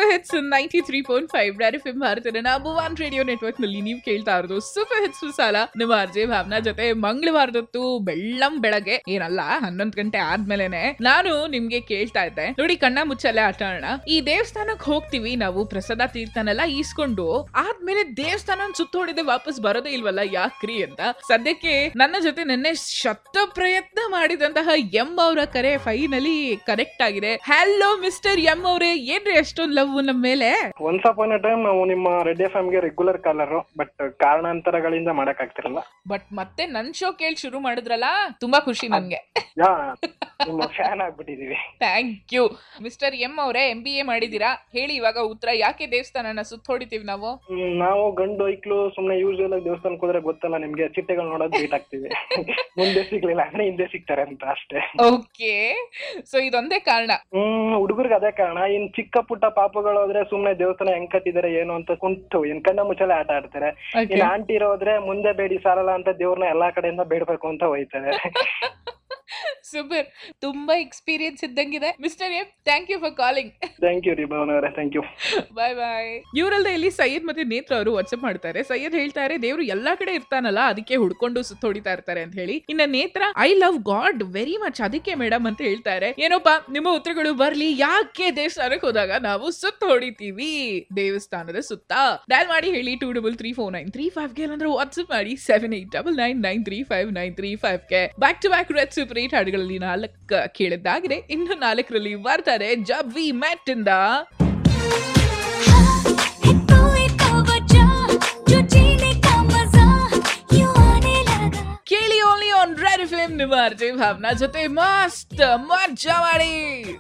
Hits ninety three point five ರ್ಯಾರ್ F M ಭಾರತದ number one radio network ನಲ್ಲಿ ನೀವು ಕೇಳ್ತಾ ಇರೋದು ಸೂಪರ್ ಹಿಟ್ಸ್ ಸಾಲ ನಿಮ್ಮ ಅರ್ಜೆ ಭಾವನಾ ಜೊತೆ ಮಂಗಳವಾರದೊತ್ತು ಬೆಳ್ಳಂ ಬೆಳಗ್ಗೆ ಏನಲ್ಲ ಹನ್ನೊಂದು ಗಂಟೆ ಆದ್ಮೇಲೆನೆ ನಾನು ನಿಮ್ಗೆ ಕೇಳ್ತಾ ಇದ್ದೆ ನೋಡಿ ಕಣ್ಣ ಮುಚ್ಚಲೆ ಆಟ ಆಡೋಣ ಈ ದೇವಸ್ಥಾನಕ್ಕೆ ಹೋಗ್ತೀವಿ ನಾವು ಪ್ರಸಾದ ತೀರ್ಥನೆಲ್ಲ ಈಸ್ಕೊಂಡು ಆದ್ಮೇಲೆ ದೇವಸ್ಥಾನ ಸುತ್ತೋಡಿದೆ ವಾಪಸ್ ಬರೋದೇ ಇಲ್ವಲ್ಲ ಯಾಕ್ರಿ ಅಂತ ಸದ್ಯಕ್ಕೆ ನನ್ನ ಜೊತೆ ನಿನ್ನೆ ಶತ ಪ್ರಯತ್ನ ಮಾಡಿದಂತಹ ಎಂ ಅವರ ಕರೆ ಫೈನಲಿ ಕನೆಕ್ಟ್ ಆಗಿದೆ ಹಲೋ ಮಿಸ್ಟರ್ ಎಂ ಅವರೇ ಏನ್ರಿ ಅಷ್ಟೊಂದು ಲವ್ ನಮ್ಮ ಮೇಲೆ ಒನ್ಸ್ ಅಪಾನ್ ಅ ಟೈಮ್ ನಾವು ನಿಮ್ಮ ರೆಡ್ ಎಫ್ ಗೆ ರೆಗ್ಯುಲರ್ ಕಾಲರ್ ಬಟ್ ಕಾರಣಾಂತರಗಳಿಂದ ಮಾಡಕ್ ಆಗ್ತಿರಲ್ಲ ಬಟ್ ಮತ್ತೆ ನನ್ ಶೋ ಕೇಳಿ ಶುರು ಮಾಡಿದ್ರಲ್ಲ ತುಂಬಾ ಖುಷಿ ನನ್ಗೆ ಯಾ ನಿಮ್ಮ ಫ್ಯಾನ್ ಆಗ್ಬಿಟ್ಟಿದೀವಿ ಥ್ಯಾಂಕ್ ಯು ಮಿಸ್ಟರ್ ಎಂ ಅವರೇ ಎಂ ಬಿ ಎ ಮಾಡಿದೀರಾ ಹೇಳಿ ಇವಾಗ ಉತ್ತರ ಯಾಕೆ ದೇವಸ್ಥಾನನ ಸುತ್ತೋಡಿತೀವಿ ನಾವು ಹ್ಮ್, ನಾವು ಗಂಡು ಐಕ್ಲು ಸುಮ್ನೆ ಯೂಶುವಲ್ ಆಗಿ ದೇವಸ್ಥಾನಕ್ಕೆ ಹೋದ್ರೆ ಗೊತ್ತಲ್ಲ ನಿಮ್ಗೆ ಚಿಟ್ಟೆಗಳು ನೋಡೋದು ಬೇಟ್ ಆಗ್ತೀವಿ ಮುಂದೆ ಸಿಗ್ಲಿಲ್ಲ ಅಂದ್ರೆ ಹಿಂದೆ ಸಿಗ್ತಾರೆ ಅಂತ ಅಷ್ಟೇ ಓಕೆ ಸೊ ಇದೊಂದೇ ಕಾರಣ ಹ್ಮ್ ಹುಡುಗರಿಗೆ ಅದೇ ಕಾರಣ ಇನ್ ಚಿಕ್ಕ ಪುಟ್ಟ ಪಾಪಗಳು ಹೋದ್ರೆ ಸುಮ್ನೆ ದೇವಸ್ಥಾನ ಹೆಂಗ್ ಕಟ್ಟಿದಾರೆ ಏನು ಅಂತ ಕುಂತು ಇನ್ ಕಣ್ಣ ಮುಚ್ಚಲೆ ಆಟ ಆಡ್ತಾರೆ Okay. ಇನ್ ಆಂಟಿ ಇರೋದ್ರೆ ಮುಂದೆ ಬೇಡಿ ಸಾಲಲ್ಲ ಅಂತ ದೇವ್ರನ್ನ ಎಲ್ಲಾ ಕಡೆಯಿಂದ ಬೇಡ್ಬೇಕು ಅಂತ ಹೋಯ್ತಾರೆ ಸೂಪರ್ ತುಂಬಾ ಎಕ್ಸ್ಪೀರಿಯನ್ಸ್ ಇದ್ದಂಗಿದೆ mister M thank you for calling thank you ರೀ ಭವನ್ ಅವರೇ ಥ್ಯಾಂಕ್ ಯು ಬಾಯ್ ಬಾಯ್ ಇವರಲ್ಲದೆ ಇಲ್ಲಿ ಸೈಯದ್ ಮತ್ತೆ ನೇತ್ರ ಅವರು ವಾಟ್ಸಪ್ ಮಾಡ್ತಾರೆ ಸೈಯದ್ ಹೇಳ್ತಾರೆ ದೇವ್ರು ಎಲ್ಲಾ ಕಡೆ ಇರ್ತಾನಲ್ಲ ಅದಕ್ಕೆ ಹುಡ್ಕೊಂಡು ಸುತ್ತೋಡಿತಾ ಇರ್ತಾರೆ ಅಂತ ಹೇಳಿ ಇನ್ನ Netra I love God very much ಅದಕ್ಕೆ ಮೇಡಮ್ ಅಂತ ಹೇಳ್ತಾರೆ ಏನೋಪ್ಪ ನಿಮ್ಮ ಉತ್ತರಗಳು ಬರ್ಲಿ ಯಾಕೆ ದೇವಸ್ಥಾನಕ್ಕೆ ಹೋದಾಗ ನಾವು ಸುತ್ತ ಹೊಡಿತೀವಿ ದೇವಸ್ಥಾನದ ಸುತ್ತ ಡಯಲ್ ಮಾಡಿ ಹೇಳಿ two double three four nine three five ಗೆ ಅಂದ್ರೆ ವಾಟ್ಸ್ಆಪ್ ಮಾಡಿ seven eight double nine nine three five nine three five ಗೆ back to back Red super eight ಹಾಡುಗಳಲ್ಲಿ ನಾಲ್ಕು ಕೇಳಿದ್ದಾಗಿದೆ ಇನ್ನು ನಾಲ್ಕರಲ್ಲಿ ಬರ್ತಾರೆ ಜಬ್ ವಿ ಮ್ಯಾಟ್ ಇಂದ है कोई तो वजह जो जीने का मजा यूं आने लगा ಕೇಳಿ ಓನ್ಲಿ ಆನ್ ರೆಡ್ ಫಿಲ್ಮ್ ನಿಮ್ಮ ಅರ್ಜಯ್ ಭಾವನಾ ಜೊತೆ ಮಸ್ತ್ ಮಜಾ ಮಾಡಿ